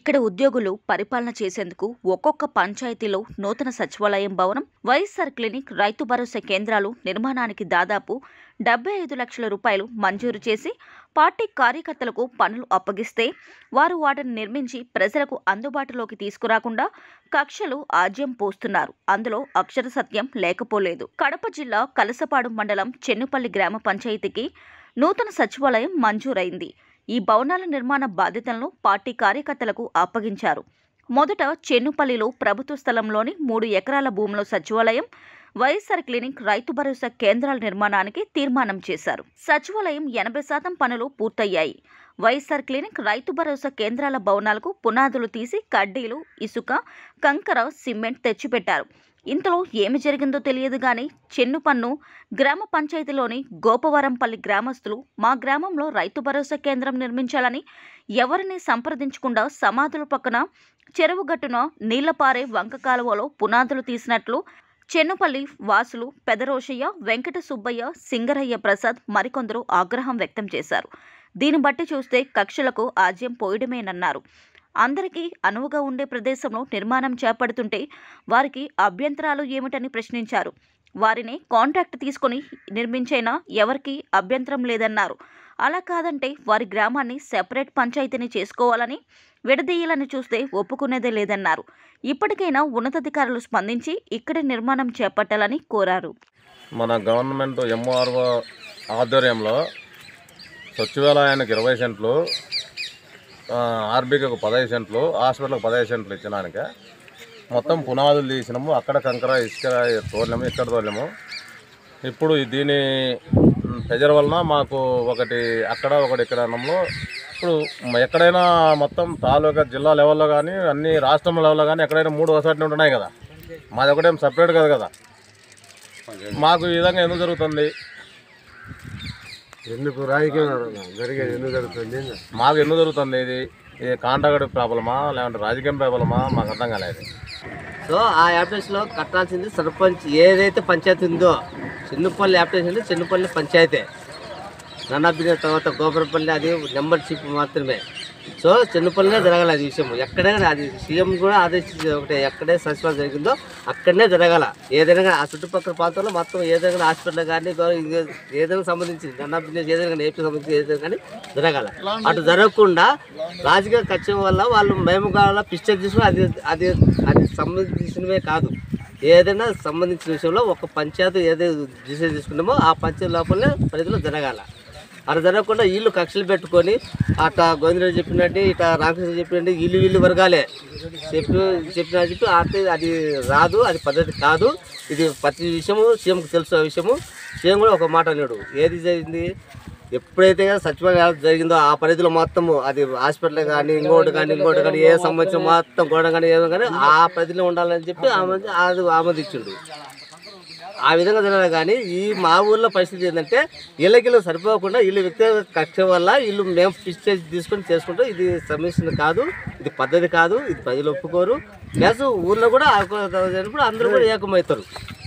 ఇక్కడ ఉద్యోగులు పరిపాలన చేసేందుకు ఒక్కొక్క పంచాయతీలో నూతన సచివాలయం భవనం వైఎస్ఆర్ క్లినిక్ రైతు భరోసా కేంద్రాలు నిర్మాణానికి దాదాపు డెబ్బై ఐదు లక్షల రూపాయలు మంజూరు చేసి పార్టీ కార్యకర్తలకు పనులు అప్పగిస్తే వారు వాటిని నిర్మించి ప్రజలకు అందుబాటులోకి తీసుకురాకుండా కక్షలు ఆజ్యం పోస్తున్నారు అందులో అక్షర సత్యం లేకపోలేదు కడప జిల్లా కలసపాడు మండలం చెన్నుపల్లి గ్రామ పంచాయతీకి నూతన సచివాలయం మంజూరైంది ఈ భవనాల నిర్మాణ బాధ్యతలను పార్టీ కార్యకర్తలకు అప్పగించారు మొదట చెన్నుపల్లిలో ప్రభుత్వ స్థలంలోని మూడు ఎకరాల భూమిలో సచివాలయం వైఎస్ఆర్ క్లినిక్ రైతు భరోసా కేంద్రాల నిర్మాణానికి తీర్మానం చేశారు సచివాలయం ఎనభై శాతం పనులు పూర్తయ్యాయి వైఎస్ఆర్ క్లినిక్ రైతు భరోసా కేంద్రాల భవనాలకు పునాదులు తీసి కడ్డీలు ఇసుక కంకర సిమెంట్ తెచ్చిపెట్టారు ఇంతలో ఏమి జరిగిందో తెలియదు కానీ చెన్నుపన్ను గ్రామ పంచాయతీలోని గోపవరంపల్లి గ్రామస్తులు మా గ్రామంలో రైతు భరోసా కేంద్రం నిర్మించాలని ఎవరిని సంప్రదించకుండా సమాధుల పక్కన చెరువు గట్టున నీళ్లపారే వంక కాలువలో పునాదులు తీసినట్లు చెన్నుపల్లి వాసులు పెదరోషయ్య వెంకట సుబ్బయ్య సింగరయ్య ప్రసాద్ మరికొందరు ఆగ్రహం వ్యక్తం చేశారు దీన్ని బట్టి చూస్తే కక్షలకు ఆజ్యం పోయడమేనన్నారు అందరికీ అనువుగా ఉండే ప్రదేశంలో నిర్మాణం చేపడుతుంటే వారికి అభ్యంతరాలు ఏమిటని ప్రశ్నించారు వారిని కాంట్రాక్ట్ తీసుకొని నిర్మించైనా ఎవరికీ అభ్యంతరం లేదన్నారు అలా కాదంటే వారి గ్రామాన్ని సెపరేట్ పంచాయతీని చేసుకోవాలని విడదీయాలని చూస్తే ఒప్పుకునేదే లేదన్నారు ఇప్పటికైనా ఉన్నతాధికారులు స్పందించి ఇక్కడి నిర్మాణం చేపట్టాలని కోరారు మన గవర్నమెంట్ ఎంఓఆర్ఓ ఆధ్వర్యంలో సచివాలయానికి ఇరవై సెంట్లు ఆ, ఆర్బీకి ఒక పదహైదు సెంట్లు హాస్పిటల్కి పదహైదు సెంట్లు ఇచ్చినానికి మొత్తం పునాదులు తీసినాము అక్కడ కంకర ఇసుక తోలేము ఇక్కడ తోలేము ఇప్పుడు ఈ దీని ప్రెజర్ వలన మాకు ఒకటి అక్కడ ఒకటి ఇక్కడ అన్నంలో ఇప్పుడు మ- ఎక్కడైనా మొత్తం తాలూకా జిల్లా లెవెల్లో కానీ అన్ని రాష్ట్రం లెవెల్లో కానీ ఎక్కడైనా మూడు వసతి ఉంటున్నాయి కదా మాది ఒకటేం సపరేట్ కాదు కదా మాకు ఈ విధంగా ఎందుకు జరుగుతుంది ఎందుకు రాజకీయం జరిగేది ఎందుకు జరుగుతుంది మాకు ఎందుకు జరుగుతుంది ఇది ఇది కాంట్రాక్ట్ ప్రాబ్లమా లేదంటే రాజకీయం ప్రాబ్లమా మాకు అర్థం కాలేదు సో ఆ యాప్టేషన్లో కట్టాల్సింది సర్పంచ్ ఏదైతే పంచాయతీ ఉందో చిన్నపల్లి యాప్టేషన్ అంటే చిన్నపల్లి పంచాయతే నన్నబిన తర్వాత గోపురపల్లి అది మెంబర్షిప్ మాత్రమే సో చిన్నపల్లినే జరగాలి అది విషయం ఎక్కడైనా అది సీఎం కూడా ఆదేశించింది ఒకటే ఎక్కడే సచివాలయం జరిగిందో అక్కడనే జరగాల ఏదైనా కానీ ఆ చుట్టుపక్కల ప్రాంతంలో మొత్తం ఏదైనా హాస్పిటల్ కానీ గో- ఇంకే- ఏదైనా సంబంధించింది నన్నా బిజినెస్ ఏదైనా కానీ ఏపీ సంబంధించి ఏదైనా కానీ జరగాల అటు జరగకుండా రాజకీయ ఖర్చు వల్ల వాళ్ళు మేము కావాలా పిక్చర్ తీసుకుని అది అది అది సంబంధించినవే కాదు ఏదైనా సంబంధించిన విషయంలో ఒక పంచాయతీ ఏదైతే డిసిజన్ తీసుకున్నామో ఆ పంచాయతీ లోపలనే పరిధిలో జరగాల అలా జరగకుండా వీళ్ళు కక్షలు పెట్టుకొని అట్లా గోవిందరావు చెప్పినట్టు ఇట్లా రామకృష్ణ చెప్పినట్టు వీళ్ళు వీళ్ళు వర్గాలే చెప్పి చెప్పిన చెప్పి అంటే అది రాదు అది పద్ధతి కాదు ఇది ప్రతి విషయము సీఎంకి తెలుసు ఆ విషయము సీఎం కూడా ఒక మాట అన్నాడు ఏది జరిగింది ఎప్పుడైతే సచివాలయం జరిగిందో ఆ పరిధిలో మొత్తము అది హాస్పిటల్ కానీ ఇంకోటి కానీ ఇంకోటి కానీ ఏ సంబంధించిన మొత్తం గోడ కానీ ఏదో కానీ ఆ పరిధిలో ఉండాలని చెప్పి ఆమె అది ఆమోదించిండు ఆ విధంగా జరగాలి కానీ ఈ మా ఊర్లో పరిస్థితి ఏంటంటే వీళ్ళకి సరిపోకుండా వీళ్ళు వ్యక్తిగత కక్ష వల్ల వీళ్ళు మేము పిచ్చేసి తీసుకొని చేసుకుంటాం ఇది సమస్య కాదు ఇది పద్ధతి కాదు ఇది ప్రజలు ఒప్పుకోరు ప్లస్ ఊర్లో కూడా ఆడుకోవడం అందరూ కూడా ఏకమవుతారు